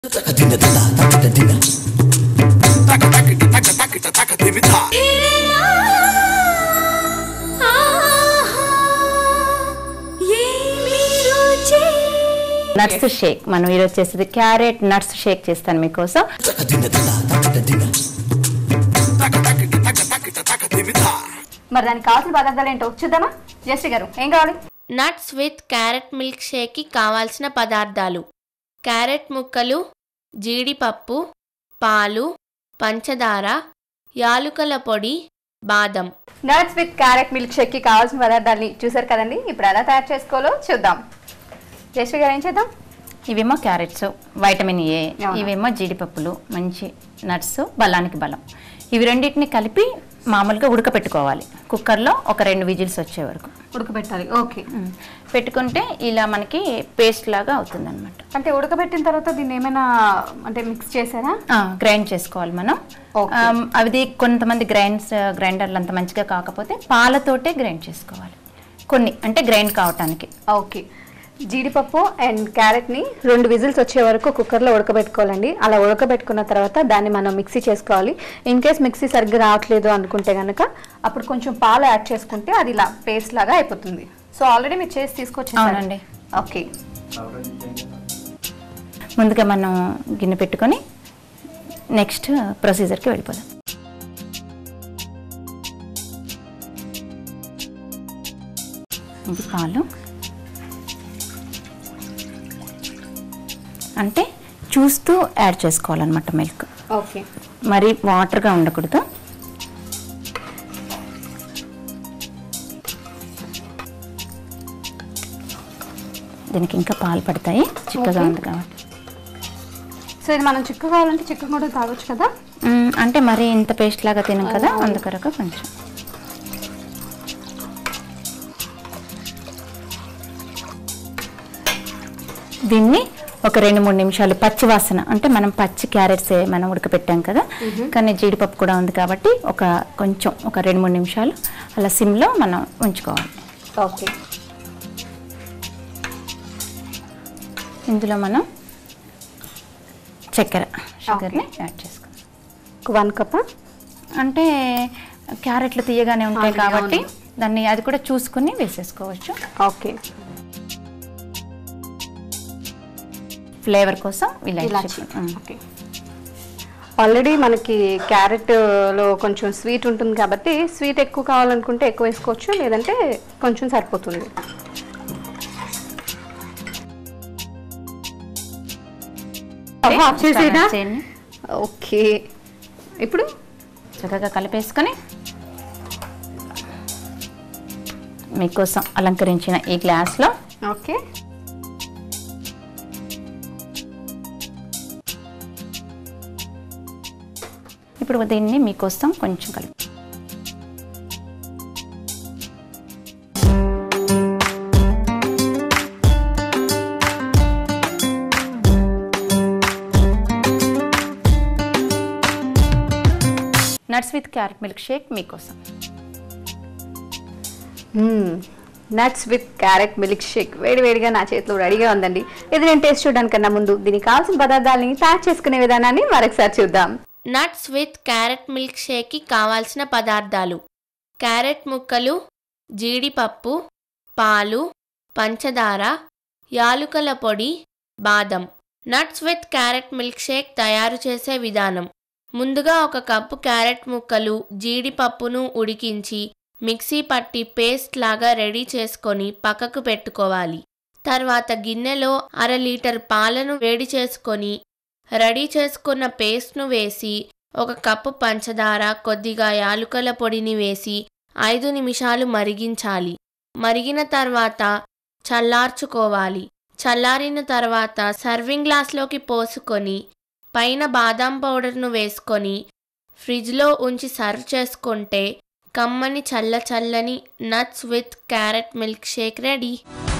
Nuts Sheikh మనం ఈరోజు చేసేది క్యారెట్ నట్స్ షేక్ చేస్తాను మీకోసం మరి దానికి కావాల్సిన పదార్థాలు ఏంటో చూద్దామా జయశ్రీ గారు ఏం కావాలి నట్స్ విత్ క్యారెట్ మిల్క్ షేక్కి కావాల్సిన పదార్థాలు క్యారెట్ ముక్కలు జీడిపప్పు పాలు పంచదార యాలుకల పొడి బాదం nuts with carrot milk shake కి కావాల్సిన పదార్థాలని చూసారు కదండి ఇప్పుడు ఎలా తయారు చేసుకోవాలో చూద్దాం జయశ్రీ గారు ఏం చేద్దాం ఇవేమో క్యారెట్స్ వైటమిన్ ఏ అవును. ఇవేమో జీడిపప్పులు మంచి నట్స్ బలానికి బలం ఇవి రెండింటిని కలిపి మామూలుగా ఉడకపెట్టుకోవాలి కుక్కర్లో ఒక రెండు విజిల్స్ వచ్చే వరకు ఉడకబెట్టాలి ఓకే ఉమ్. పెట్టుకుంటే ఇలా మనకి పేస్ట్ లాగా అవుతుంది అనమాట అంటే ఉడకబెట్టిన తర్వాత దీన్ని ఏమైనా అంటే మిక్స్ చేశారా గ్రైండ్ చేసుకోవాలి మనం Okay. ఆమ్, అది కొంతమంది గ్రైండ్స్ గ్రైండర్లు అంత మంచిగా కాకపోతే పాలతోటే గ్రైండ్ చేసుకోవాలి కొన్ని అంటే గ్రైండ్ కావటానికి ఓకే జీడిపప్పు అండ్ క్యారెట్ని రెండు విజిల్స్ వచ్చే వరకు కుక్కర్లో ఉడకబెట్టుకోవాలండి అలా ఉడకబెట్టుకున్న తర్వాత దాన్ని మనం మిక్సీ చేసుకోవాలి ఇన్ కేస్ మిక్సీ సరిగ్గా రావట్లేదు అనుకుంటే కనుక అప్పుడు కొంచెం పాలు యాడ్ చేసుకుంటే అది ఇలా పేస్ట్ లాగా అయిపోతుంది సో ఆల్రెడీ మీరు చేసి తీసుకొచ్చి అవునండి. ఓకే ముందుగా మనం గిన్నె పెట్టుకొని నెక్స్ట్ ప్రొసీజర్కి వెళ్ళిపోదాం ఇది పాలు అంటే చూస్తూ యాడ్ చేసుకోవాలన్నమాట మిల్క్ ఓకే మరి వాటర్గా ఉండకూడదు దీనికి ఇంకా పాలు పడతాయి చిక్కగా Okay. ఉంది కాబట్టి సో ఇది మనం చిక్క కావాలంటే చిక్క కూడా తాగొచ్చు కదా మ్మ్, అంటే మరి ఇంత పేస్ట్ లాగా తినం కదా అందుకొరకు కొంచెం దీన్ని ఒక రెండు మూడు నిమిషాలు పచ్చి వాసన అంటే మనం పచ్చి క్యారెట్స్ మనం ఉడకపెట్టాం కదా కానీ జీడిపప్పు కూడా ఉంది కాబట్టి ఒక కొంచెం ఒక రెండు మూడు నిమిషాలు అలా సిమ్లో మనం ఉంచుకోవాలి ఓకే ఇందులో మనం చక్కెర షుగర్ని యాడ్ చేసుకోవాలి వన్ కప్ అంటే క్యారెట్లు తీయగానే ఉంటాయి అవును, కాబట్టి అవును. దాన్ని అది కూడా చూసుకుని వేసేసుకోవచ్చు ఓకే ఫ్లేవర్ కోసం ఇలాచి ఇలాచి ఉమ్. ఓకే ఆల్రెడీ మనకి క్యారెట్ లో కొంచెం స్వీట్ ఉంటుంది కాబట్టి స్వీట్ ఎక్కువ కావాలనుకుంటే ఎక్కువ వేసుకోవచ్చు లేదంటే కొంచెం సరిపోతుంది హాఫ్ చేసేదా స్టార్ట్ చేయండి. ఓకే ఇప్పుడు చక్కగా కలిపేసుకొని మీకోసం అలంకరించిన ఈ గ్లాస్లో ఓకే ఇప్పుడు దీన్ని మీకోసం కొంచెం కలిపి nuts with carrot milk shake మీకోసం nuts with carrot milk shake వేడి వేడిగా నా చేతిలో రెడీగా ఉందండి ఇది నేను టేస్ట్ చూడడానికన్నా ముందు దీనికి కావాల్సిన పదార్థాలని తయారు చేసుకునే విధానాన్ని మరొకసారి చూద్దాం నట్స్ విత్ క్యారెట్ మిల్క్ షేక్కి కావాల్సిన పదార్థాలు క్యారెట్ ముక్కలు జీడిపప్పు పాలు పంచదార యాలుకల పొడి బాదం nuts with carrot milk shake తయారు చేసే విధానం ముందుగా ఒక కప్పు క్యారెట్ ముక్కలు జీడిపప్పును ఉడికించి మిక్సీ పట్టి పేస్ట్ లాగా రెడీ చేసుకొని పక్కకు పెట్టుకోవాలి తర్వాత గిన్నెలో అర లీటర్ పాలను వేడి చేసుకొని రెడీ చేసుకున్న పేస్ట్ను వేసి ఒక కప్పు పంచదార కొద్దిగా యాలుకల పొడిని వేసి ఐదు నిమిషాలు మరిగించాలి మరిగిన తర్వాత చల్లార్చుకోవాలి చల్లారిన తర్వాత సర్వింగ్ గ్లాస్లోకి పోసుకొని పైన బాదాం పౌడర్ను వేసుకొని ఫ్రిడ్జ్లో ఉంచి సర్వ్ చేసుకుంటే కమ్మని చల్ల చల్లని nuts with carrot milk shake ready